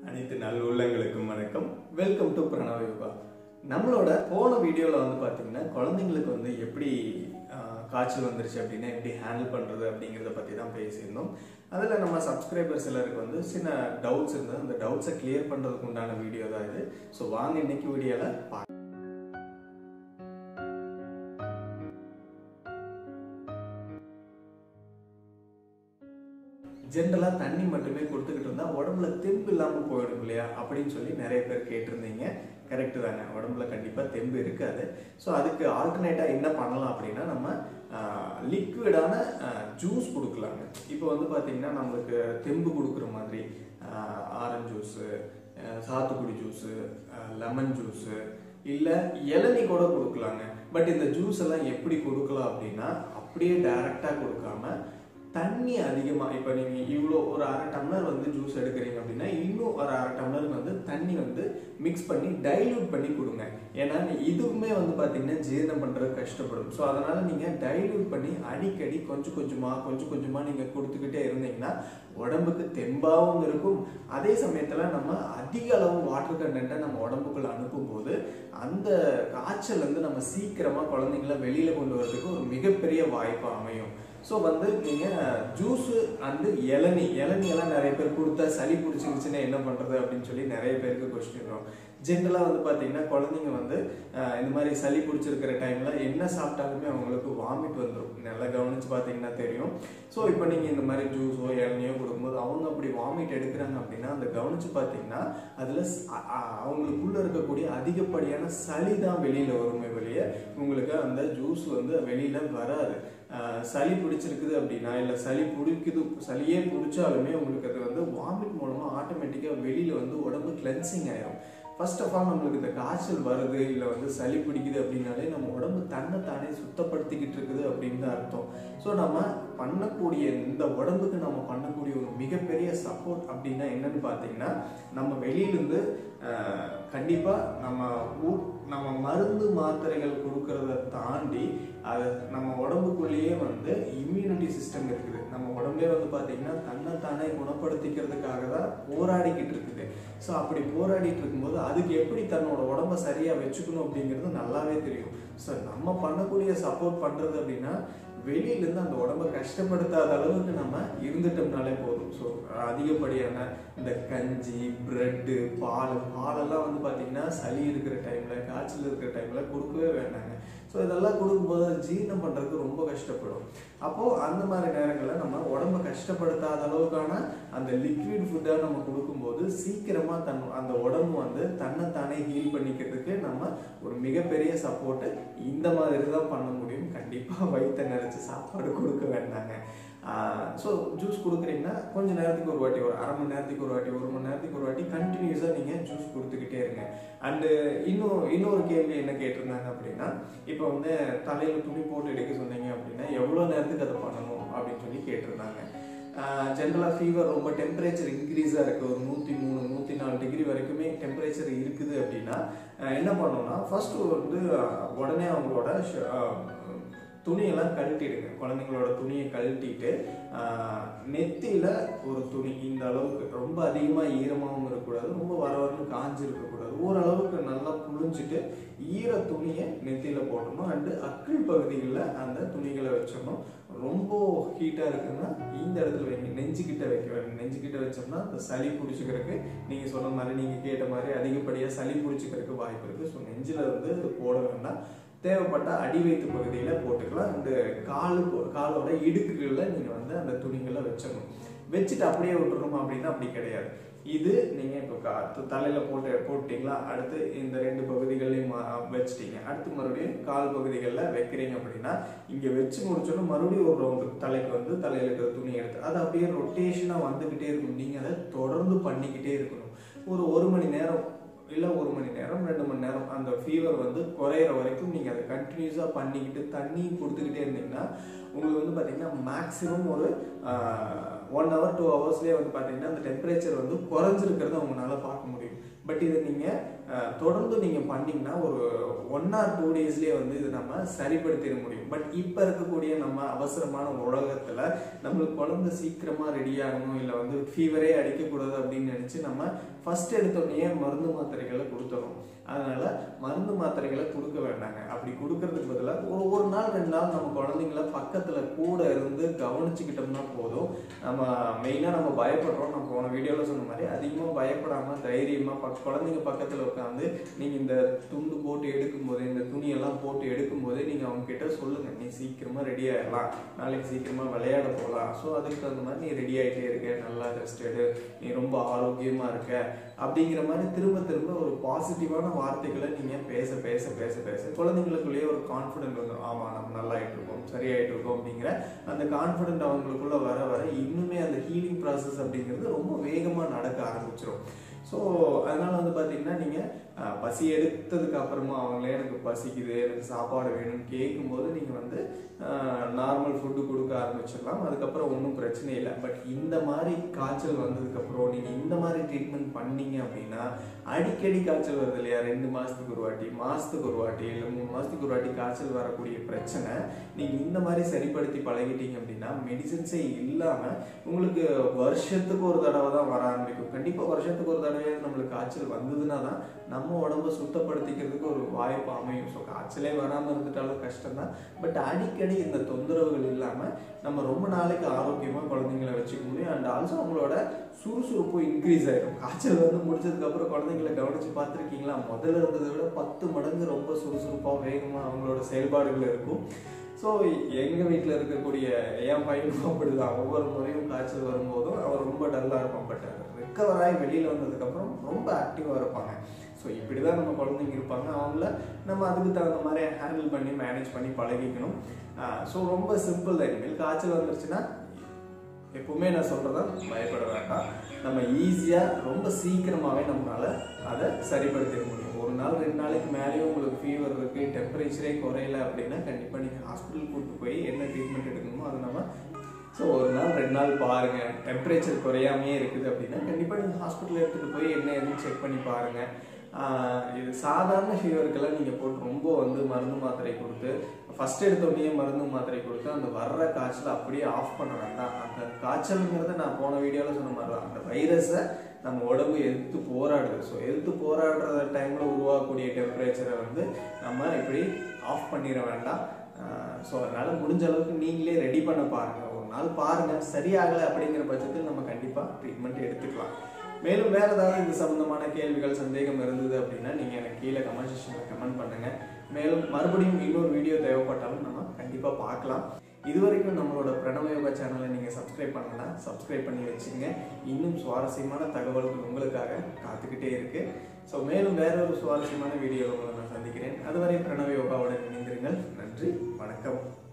அனைத்து நல் உள்ளங்களுக்கும் வணக்கம் வெல்கம் டு பிரணவ யோகா நம்மளோட போன வீடியோவில் வந்து பார்த்தீங்கன்னா குழந்தைங்களுக்கு வந்து எப்படி ஆஹ், காய்ச்சல் வந்துருச்சு அப்படின்னா எப்படி ஹேண்டில் பண்ணுறது அப்படிங்கிறத பற்றி தான் பேசியிருந்தோம் அதில் நம்ம சப்ஸ்கிரைபர் சிலருக்கு வந்து சின்ன டவுட்ஸ் இருந்தது அந்த டவுட்ஸை கிளியர் பண்ணுறதுக்கு உண்டான வீடியோ தான் இது ஸோ வாங்க இன்னைக்கு வீடியோவில் பார்க்கலாம் ஜென்ரலாக தண்ணி மட்டுமே கொடுத்துக்கிட்டு இருந்தால் உடம்புல தெம்பு இல்லாமல் போயிடும் இல்லையா அப்படின்னு சொல்லி நிறைய பேர் கேட்டிருந்தீங்க கரெக்டு தாங்க உடம்புல கண்டிப்பாக தெம்பு இருக்காது ஸோ அதுக்கு ஆல்டர்னேட்டாக என்ன பண்ணலாம் அப்படின்னா நம்ம லிக்விடான ஜூஸ் கொடுக்கலாங்க இப்போ வந்து பார்த்திங்கன்னா நம்மளுக்கு தெம்பு கொடுக்குற மாதிரி ஆரஞ்சு ஜூஸு சாத்துக்குடி ஜூஸு லெமன் ஜூஸு இல்லை இளநீ கூட கொடுக்கலாங்க பட் இந்த ஜூஸ் எல்லாம் எப்படி கொடுக்கலாம் அப்படின்னா அப்படியே டைரெக்டாக கொடுக்காம தண்ணி அதிகமாக இப்போ நீங்கள் இவ்வளோ ஒரு அரை டம்ளர் வந்து ஜூஸ் எடுக்கிறீங்க அப்படின்னா இன்னும் ஒரு அரை டம்ளர் வந்து தண்ணி வந்து மிக்ஸ் பண்ணி டைல்யூட் பண்ணி கொடுங்க ஏன்னா நீ- இதுவுமே வந்து பார்த்தீங்கன்னா ஜீரணம் பண்ணுறது கஷ்டப்படும் ஸோ அதனால் நீங்கள் டைல்யூட் பண்ணி அடிக்கடி கொஞ்சம் கொஞ்சமாக கொஞ்சம் கொஞ்சமாக நீங்கள் கொடுத்துக்கிட்டே இருந்தீங்கன்னா உடம்புக்கு தெம்பாகவும் இருக்கும் அதே சமயத்தில் நம்ம அதிக அளவு வாட்டர் கண்டென்ட்டை நம்ம உடம்புக்குள்ள அனுப்பும்போது அந்த காய்ச்சல் வந்து நம்ம சீக்கிரமாக குழந்தைங்கள வெளியில் கொண்டு வரதுக்கு ஒரு மிகப்பெரிய வாய்ப்பு அமையும் ஸோ வந்து நீங்கள் ஜூஸு அண்டு இளநி இளநி எல்லாம் நிறைய பேர் கொடுத்தா சளி பிடிச்சிருச்சுன்னா என்ன பண்ணுறது அப்படின்னு சொல்லி நிறைய பேருக்கு கொஸ்டின் வரும் ஜென்ரலாக வந்து பார்த்தீங்கன்னா குழந்தைங்க வந்து அஹ், இந்த மாதிரி சளி பிடிச்சிருக்கிற டைமில் என்ன சாப்பிட்டாலுமே அவங்களுக்கு வாமிட் வந்துடும் நல்லா கவனிச்சு பார்த்தீங்கன்னா தெரியும் ஸோ இப்போ நீங்கள் இந்த மாதிரி ஜூஸோ இளநியோ கொடுக்கும்போது அவங்க அப்படி வாமிட் எடுக்கிறாங்க அப்படின்னா அந்த கவனிச்சு பார்த்தீங்கன்னா அதில் அவங்களுக்குள்ள இருக்கக்கூடிய அதிகப்படியான சளி தான் வெளியில் வருமே வெளியே உங்களுக்கு அந்த ஜூஸ் வந்து வெளியில் வராது ஆஹ் சளி பிடிச்சிருக்குது அப்படின்னா இல்லை சளி பிடிக்குது சளியே பிடிச்சாலுமே உங்களுக்கு அது வந்து வாமிட் மூலமாக ஆட்டோமேட்டிக்காக வெளியில் வந்து உடம்பு கிளென்சிங் ஆயிரும் ஃபர்ஸ்ட் ஆஃப் ஆல் நம்மளுக்கு இந்த காய்ச்சல் வருது இல்லை வந்து சளி பிடிக்குது அப்படின்னாலே நம்ம உடம்பு தன்னை தானே சுத்தப்படுத்திக்கிட்டு இருக்குது அப்படின்னு தான் அர்த்தம் ஸோ நம்ம பண்ணக்கூடிய இந்த உடம்புக்கு நம்ம பண்ணக்கூடிய ஒரு மிகப்பெரிய சப்போர்ட் அப்படின்னா என்னன்னு பார்த்தீங்கன்னா நம்ம வெளியிலேருந்து கண்டிப்பாக நம்ம ஊ- நம்ம மருந்து மாத்திரைகள் கொடுக்கறத தாண்டி அது நம்ம உடம்புக்குள்ளேயே வந்து இம்யூனிட்டி சிஸ்டம் இருக்குது நம்ம உடம்பே வந்து பார்த்தீங்கன்னா தன்னைத்தானே குணப்படுத்திக்கிறதுக்காக தான் போராடிக்கிட்டு இருக்குது ஸோ அப்படி போராடிட்டு இருக்கும்போது அதுக்கு எப்படி தன்னோட உடம்ப சரியாக வச்சுக்கணும் அப்படிங்கிறது நல்லாவே தெரியும் ஸோ நம்ம பண்ணக்கூடிய சப்போர்ட் பண்ணுறது அப்படின்னா வெளியிலேருந்து அந்த உடம்ப கஷ்டப்படுத்தாத அளவுக்கு நம்ம இருந்துட்டோம்னாலே போதும் ஸோ அதிகப்படியான இந்த கஞ்சி பிரெட்டு பால் பாலெல்லாம் வந்து பார்த்தீங்கன்னா சளி இருக்கிற டைமில் காய்ச்சல் இருக்கிற டைமில் கொடுக்கவே வேண்டாங்க ஸோ இதெல்லாம் கொடுக்கும்போது அது ஜீரணம் பண்ணுறதுக்கு ரொம்ப கஷ்டப்படும் அப்போது அந்த மாதிரி நேரங்களில் நம்ம உடம்ப கஷ்டப்படுத்தாத அளவுக்கான அந்த லிக்விட் ஃபுட்டாக நம்ம கொடுக்கும்போது சீக்கிரமாக தன் அந்த உடம்பு வந்து தன்னைத்தானே ஹீல் பண்ணிக்கிறதுக்கு நம்ம ஒரு மிகப்பெரிய சப்போர்ட்டு இந்த மாதிரி தான் பண்ண முடியும் கண்டிப்பாக வயிற்ற நிறைச்சி சாப்பாடு கொடுக்க வேண்டாங்க ஸோ ஜூஸ் கொடுக்குறீங்கன்னா கொஞ்ச நேரத்துக்கு ஒரு வாட்டி ஒரு அரை மணி நேரத்துக்கு ஒரு வாட்டி ஒரு மணி நேரத்துக்கு ஒரு வாட்டி கண்டினியூஸாக நீங்கள் ஜூஸ் கொடுத்துக்கிட்டே இருங்க அண்டு இன்னும் இன்னொரு கேள்வி என்ன கேட்டிருந்தாங்க அப்படின்னா இப்போ வந்து தலையில் துணி போட்டு எடுக்க சொன்னீங்க அப்படின்னா எவ்வளோ நேரத்துக்கு அதை பண்ணணும் அப்படின்னு சொல்லி கேட்டிருந்தாங்க ஜென்ரலாக ஃபீவர் ரொம்ப டெம்பரேச்சர் இன்க்ரீஸாக இருக்குது ஒரு நூற்றி மூணு நூற்றி நாலு டிகிரி வரைக்குமே டெம்பரேச்சர் இருக்குது அப்படின்னா ஆஹ் என்ன பண்ணணும்னா ஃபஸ்ட்டு வந்து ஆஹ் உடனே அவங்களோட ஷ- ஆஹ் துணியெல்லாம் கழட்டிடுங்க குழந்தைங்களோட துணியை கழட்டிட்டு ஆஹ் நெத்தியில ஒரு துணி இந்த அளவுக்கு ரொம்ப அதிகமாக ஈரமாகவும் இருக்கக்கூடாது ரொம்ப வர வரன்னு காஞ்சி இருக்கக்கூடாது ஓரளவுக்கு நல்லா புழிஞ்சிட்டு ஈர துணியை நெத்தியில போட்டணும் அண்டு அக்கிள் பகுதிகளில் அந்த துணிகளை வச்சிடணும் ரொம்ப ஹீட்டாக இருக்குன்னா இந்த இடத்துல வைங்க நெஞ்சுக்கிட்ட வைக்க வேணும் நெஞ்சுக்கிட்ட வச்சோம்னா அந்த சளி பிடிச்சிக்கிறதுக்கு நீங்கள் சொன்ன மாதிரி நீங்கள் கேட்ட மாதிரி அதிகப்படியாக சளி பிடிச்சிக்கிறதுக்கு வாய்ப்பு இருக்குது ஸோ நெஞ்சில் வந்து போட வேண்டாம் தேவைப்பட்ட அடி வயிற்று பகுதியில் போட்டுக்கலாம் இந்த காலு காலோட இடுக்குகளில் நீங்கள் வந்து அந்த துணிகளை வச்சிடணும் வச்சுட்டு அப்படியே விட்டுறோம் அப்படின்னா அப்படி கிடையாது இது நீங்கள் இப்போ கா தலையில் போட்டு போட்டீங்களா அடுத்து இந்த ரெண்டு பகுதிகளையும் மா- வச்சிட்டீங்க அடுத்து மறுபடியும் கால் பகுதிகளில் வைக்கிறீங்க அப்படின்னா இங்கே வச்சு முடிச்சோன்னா மறுபடியும் ஒரு ரவுண்டு தலைக்கு வந்து தலையில் இருக்கிற துணி எடுத்து அது அப்படியே ரொட்டேஷனாக வந்துக்கிட்டே இருக்கும் நீங்கள் அதை தொடர்ந்து பண்ணிக்கிட்டே இருக்கணும் ஒரு ஒரு மணி நேரம் இல்லை ஒரு மணி நேரம் ரெண்டு மணி நேரம் அந்த ஃபீவர் வந்து குறையிற வரைக்கும் நீங்கள் அதை கண்டினியூஸாக பண்ணிக்கிட்டு தண்ணி கொடுத்துக்கிட்டே இருந்தீங்கன்னா உங்களுக்கு வந்து பார்த்தீங்கன்னா மேக்ஸிமம் ஒரு ஒன் ஹவர் டூ ஹவர்ஸ்லேயே வந்து பார்த்தீங்கன்னா அந்த டெம்பரேச்சர் வந்து குறைஞ்சிருக்கிறத உங்களால பார்க்க முடியும் பட் இதை நீங்கள் தொடர்ந்து நீங்கள் பண்ணீங்கன்னா ஒரு ஒன் ஆர் டூ டேஸ்லேயே வந்து இது நம்ம சரிப்படுத்திட முடியும் பட் இப்போ இருக்கக்கூடிய நம்ம அவசரமான உலகத்தில் நம்மளுக்கு குழந்தை சீக்கிரமாக ரெடி ஆகணும் இல்லை வந்து ஃபீவரே அடிக்கக்கூடாது அப்படின்னு நினச்சி நினச்சி நம்ம ஃபர்ஸ்ட் எடுத்தோடனே மருந்து மாத்திரைகளை கொடுத்துறோம் அதனால மருந்து மாத்திரைகளை கொடுக்க வேண்டாங்க அப்படி கொடுக்கறதுக்கு பதிலாக ஒரு ஒரு நாள் ரெண்டு நாள் நம்ம குழந்தைங்கள பக்கத்தில் கூட இருந்து கவனிச்சுக்கிட்டோம்னா போதும் நம்ம மெயினாக நம்ம பயப்படுறோம் நம்ம போன வீடியோவில் சொன்ன மாதிரி அதிகமாக பயப்படாமல் தைரியமாக பக் குழந்தைங்க பக்கத்தில் உட்காந்து நீங்கள் இந்த துண்டு போட்டு எடுக்கும்போது இந்த துணியெல்லாம் போட்டு எடுக்கும்போதே நீங்கள் அவங்க கிட்ட சொல்லுங்கள் நீ சீக்கிரமாக ரெடி ஆகிடலாம் நாளைக்கு சீக்கிரமாக விளையாட போகலாம் ஸோ அதுக்கு தகுந்த மாதிரி நீ ரெடி ஆகிட்டே இருக்க நல்லா ரெஸ்ட் எடு நீ ரொம்ப ஆரோக்கியமாக இருக்க அப்படிங்கிற மாதிரி திரும்ப திரும்ப ஒரு பாசிட்டிவான வார்த்தைகளை நீங்கள் பேச பேச பேச பேச குழந்தைங்களுக்குள்ளேயே ஒரு கான்ஃபிடென்ட் வந்துடும் ஆமாம் நம்ம நல்லா ஆகிட்டு இருக்கோம் சரியாயிட்டு இருக்கோம் அப்படிங்கிற அந்த கான்ஃபிடென்ட் அவங்களுக்குள்ள வர வர இன்னுமே அந்த ஹீலிங் ப்ராசஸ் அப்படிங்கிறது ரொம்ப வேகமாக நடக்க ஆரம்பிச்சிடும் ஸோ அதனால வந்து பார்த்தீங்கன்னா நீங்கள் பசி எடுத்ததுக்கு அப்புறமா அவங்களே எனக்கு பசிக்குது எனக்கு சாப்பாடு வேணும்னு கேட்கும்போது நீங்கள் வந்து நார்மல் ஃபுட்டு கொடுக்க ஆரம்பிச்சிடலாம் அதுக்கப்புறம் ஒன்றும் பிரச்சனை இல்லை பட் இந்த மாதிரி காய்ச்சல் வந்ததுக்கப்புறம் நீங்கள் இந்த மாதிரி ட்ரீட்மெண்ட் பண்ணீங்க அப்படின்னா அடிக்கடி காய்ச்சல் வருது இல்லையா ரெண்டு மாதத்துக்கு ஒரு வாட்டி மாதத்துக்கு ஒரு வாட்டி இல்லை மூணு மாதத்துக்கு ஒரு வாட்டி காய்ச்சல் வரக்கூடிய பிரச்சனை நீங்கள் இந்த மாதிரி சரிப்படுத்தி பழகிட்டீங்க அப்படின்னா மெடிசன்ஸே இல்லாமல் உங்களுக்கு வருஷத்துக்கு ஒரு தடவை தான் வர ஆரம்பிக்கும் கண்டிப்பாக வருஷத்துக்கு ஒரு தடவை நம்மளுக்கு காய்ச்சல் வந்ததுன்னா தான் நம்ம உடம்ப சுத்தப்படுத்திக்கிறதுக்கு ஒரு வாய்ப்பு அமையும் ஸோ காய்ச்சலே வராமல் இருந்துட்டாலும் கஷ்டம்தான் பட் அடிக்கடி இந்த தொந்தரவுகள் இல்லாமல் நம்ம ரொம்ப நாளைக்கு ஆரோக்கியமாக குழந்தைங்களை வச்சுக்க முடியும் அண்ட் ஆல்சோ அவங்களோட சுறுசுறுப்பு இன்க்ரீஸ் ஆகிடும் காய்ச்சல் வந்து முடிச்சதுக்கப்புறம் குழந்தைங்களை கவனித்து பார்த்துருக்கீங்களா முதல்ல இருந்ததை விட பத்து மடங்கு ரொம்ப சுறுசுறுப்பாக வேகமாக அவங்களோட செயல்பாடுகள் இருக்கும் ஸோ எங்கள் வீட்டில் இருக்கக்கூடிய என் பையனும் அப்படிதான் ஒவ்வொரு முறையும் காய்ச்சல் வரும்போதும் அவர் ரொம்ப டல்லாக இருப்பான் பட் ரெக்கவர் ஆகி வெளியில் வந்ததுக்கப்புறம் ரொம்ப ஆக்டிவாக இருப்பாங்க ஸோ இப்படி தான் நம்ம குழந்தைங்க இருப்பாங்க அவங்கள நம்ம அதுக்கு தகுந்த மாதிரி ஹேண்டில் பண்ணி மேனேஜ் பண்ணி பழகிக்கணும் ஸோ ரொம்ப சிம்பிள் தான் இனிமேல் காய்ச்சல் வந்துருச்சுன்னா எப்பவுமே நான் சொல்கிறதா பயப்பட வேண்டாம் நம்ம ஈஸியாக ரொம்ப சீக்கிரமாகவே நம்மளால் அதை சரிப்படுத்திட முடியும் ஒரு நாள் ரெண்டு நாளைக்கு மேலேயும் உங்களுக்கு ஃபீவர் இருக்குது டெம்பரேச்சரே குறையல அப்படின்னா கண்டிப்பாக நீங்கள் ஹாஸ்பிட்டல் கூப்பிட்டு போய் என்ன ட்ரீட்மெண்ட் எடுக்கணுமோ அதை நம்ம ஸோ ஒரு நாள் ரெண்டு நாள் பாருங்கள் டெம்பரேச்சர் குறையாமையே இருக்குது அப்படின்னா கண்டிப்பாக நீங்கள் ஹாஸ்பிட்டல் எடுத்துகிட்டு போய் என்ன எதுவும் செக் பண்ணி பாருங்கள் இது சாதாரண ஃபீவருக்கெல்லாம் நீங்கள் போட்டு ரொம்ப வந்து மருந்து மாத்திரை கொடுத்து ஃபஸ்ட் எடுத்தோடனே மருந்து மாத்திரை கொடுத்து அந்த வர்ற காய்ச்சலை அப்படியே ஆஃப் பண்ண வேண்டாம் அந்த காய்ச்சலுங்கிறத நான் போன வீடியோவில் சொன்ன மாதிரி தான் அந்த வைரஸை நம்ம உடம்பு எதிர்த்து போராடுது ஸோ எதிர்த்து போராடுற டைமில் உருவாகக்கூடிய டெம்பரேச்சரை வந்து நம்ம இப்படி ஆஃப் பண்ணிட வேண்டாம் ஸோ அதனால் முடிஞ்ச அளவுக்கு நீங்களே ரெடி பண்ண பாருங்கள் ஒரு நாள் பாருங்கள் சரியாகலை அப்படிங்கிற பட்சத்தில் நம்ம கண்டிப்பாக ட்ரீட்மெண்ட் எடுத்துக்கலாம் மேலும் வேறு ஏதாவது இது சம்மந்தமான கேள்விகள் சந்தேகம் இருந்தது அப்படின்னா நீங்கள் எனக்கு கீழே கமெண்ட் செக்ஷனில் கமெண்ட் பண்ணுங்கள் மேலும் மறுபடியும் இன்னொரு வீடியோ தேவைப்பட்டாலும் நம்ம கண்டிப்பாக பார்க்கலாம் இது வரைக்கும் நம்மளோட பிரணவ யோகா சேனலை நீங்கள் சப்ஸ்கிரைப் பண்ணலன்னா சப்ஸ்கிரைப் பண்ணி வச்சுங்க இன்னும் சுவாரஸ்யமான தகவல்கள் உங்களுக்காக காத்துக்கிட்டே இருக்கு ஸோ மேலும் வேற ஒரு சுவாரஸ்யமான வீடியோவில் உங்களை நான் சந்திக்கிறேன் அதுவரை பிரணவ யோகாவுடன் இணைந்திருங்கள் நன்றி வணக்கம்